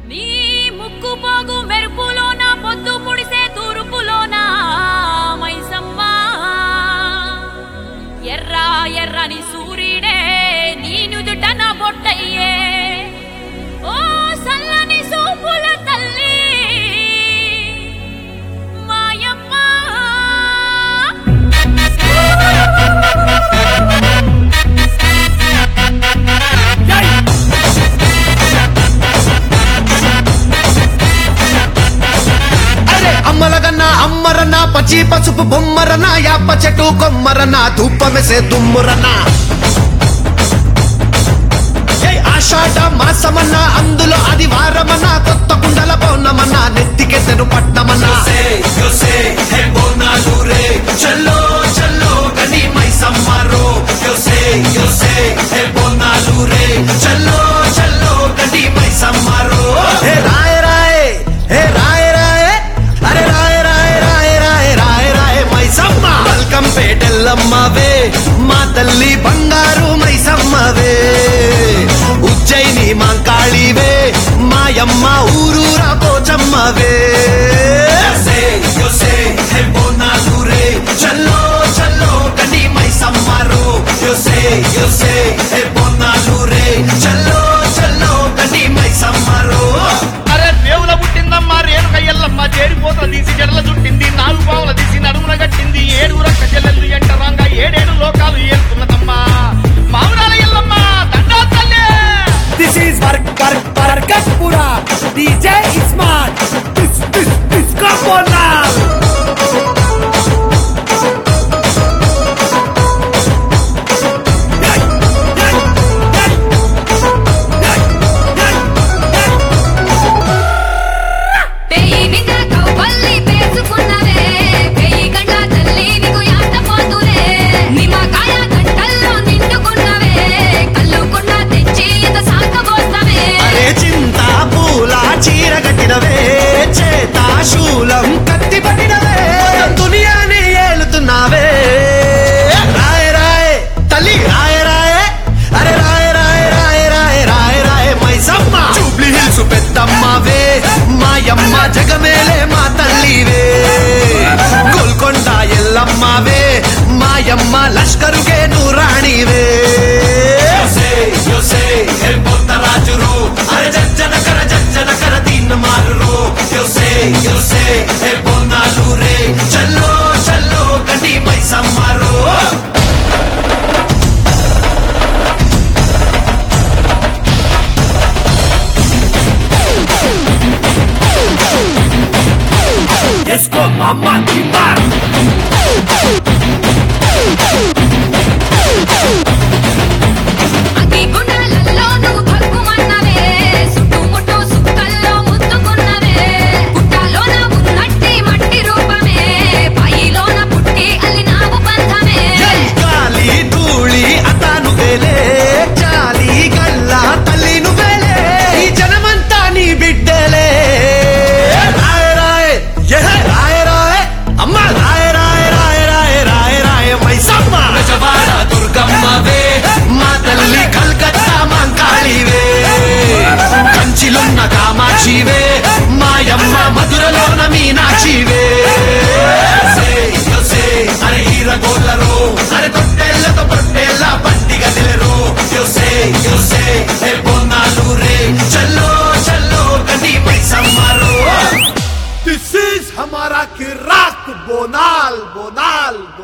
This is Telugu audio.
నీ ముక్కు పోగు మెరుపులోన పొద్దు పుడిసే తూర్పులోన మైసమ్మ ఎర్ర ఎర్రని సూర్యుడే నీ నుదుట నా బొట్టయ్యే ఓ సల్లని సూపుల తల్లి మాయమ్మ అరే అమ్మలగన్న అమ్మరన్న పచ్చి పసుపు బొమ్మరన యాప చెట్టు కొమ్మరన ధూపమెసే దుమ్మురన ఏయ్ ఆషాఢ మాసమన్న అందులో అది వారమన్న కొత్త కుండల పౌర్ణమన్న నెత్తికెత్తెను పట్నమన్న yo sé, el bonalure, chalo, chalo, gani mai samaro. Yo sé, yo sé, el bonalure, chalo, chalo, gani mai samaro. హే రాయ రాయ హే రాయ రాయ అరే రాయ రాయ రాయ రాయ రాయ రాయ మైసమ్మ వెల్కమ్ పేటెల్లమ్మవే మా తల్లి బంగారు మైసమ్మవే ఉజ్జయిని మాంకాళివే మాయమ్మ ఊరూరా పోచమ్మవే Yo sé, yo sé, el bonalure, chalo, chalo, gani mai samaro. Yo sé, yo sé, el bonalure, chalo, chalo, gani mai samaro. అరే రేవుల పుట్టిందమ్మా రేణుక ఎల్లమ్మ చేరిపోత తీసి జడల చుట్టింది నాలుగు పావుల తీసి నడుమున కట్టింది ఏడు రక్క చెల్లెలు ఎంటరాంగా ఏడేడు లోకాలు ఏలుతున్నదమ్మా మామరాల ఎల్లమ్మ దండా తల్లి This is Vark Vark Varkapura. DJ Ismat. This this this come on now. పెయి నిండా కవ్వల్లి పేసుకున్నవే పెయి గంట తల్లి నీకు యాట పోతులే నిమ్మకాయ గంటల్లో నిండుకున్నవే కల్లుకున్న తెచ్చి ఇంత సాకబోస్తవే అరే చింత పూల చీర కట్టినవే చేత శూలం కత్తి పట్టినవే దునియాని ఏలుతున్నావే రాయ రాయ తల్లి రాయ రాయ అరే రాయ రాయ రాయ రాయ రాయ రాయ మైసమ్మ జూబ్లీ హిల్స్ పెద్దమ్మవే మాయమ్మ జగమేలే మా తల్లివే గోల్కొండ ఎల్లమ్మవే మాయమ్మ లష్కరుకే నూరాణివే Yo sé, yo sé, el Bontarajuro, అరే జజ్జన కర జజ్జన కర Deen మారురో Yo sé, yo sé, el Bonalure, చల్లో చల్లో గండి మై సమ్మారో Let's go, Mama Timbar. అగ్గి గుండాలలో నువ్వు భగ్గుమన్నవే సుట్టుముట్టు సుక్కల్లో ముద్దుకున్నవే పుట్టాలోన ఉన్నట్టి మట్టి రూపమే పైలోన పుట్టి అల్లినావు బంధమే గాలి ధూళి అతాను వేలే జాలి గల్ల తల్లి నువ్వేలే ఈ జనమంతా నీ బిడ్డలే రాయ రాయ ఎహ రాయ రాయ అమ్మ రాయ రాయ రాయ రాయ రాయ రాయ మైసమ్మ నిజవాడ దుర్గమ్మవే మా తల్లి కల్కత్తా మాంకాళివే కంచిలున్న కామాక్షివే మాయమ్మ మధురలోన మీనాక్షివే Yo sé, yo sé, అరే హీరగోళ్ళరో అరే తొట్టెళ్ళతో పొట్టెళ్ళ పండిగ నిలరో Yo sé, yo sé, el Bonalure, చల్లో చల్లో గండి మై సమ్మారో This is हमारा किराक बोनाल बोनाल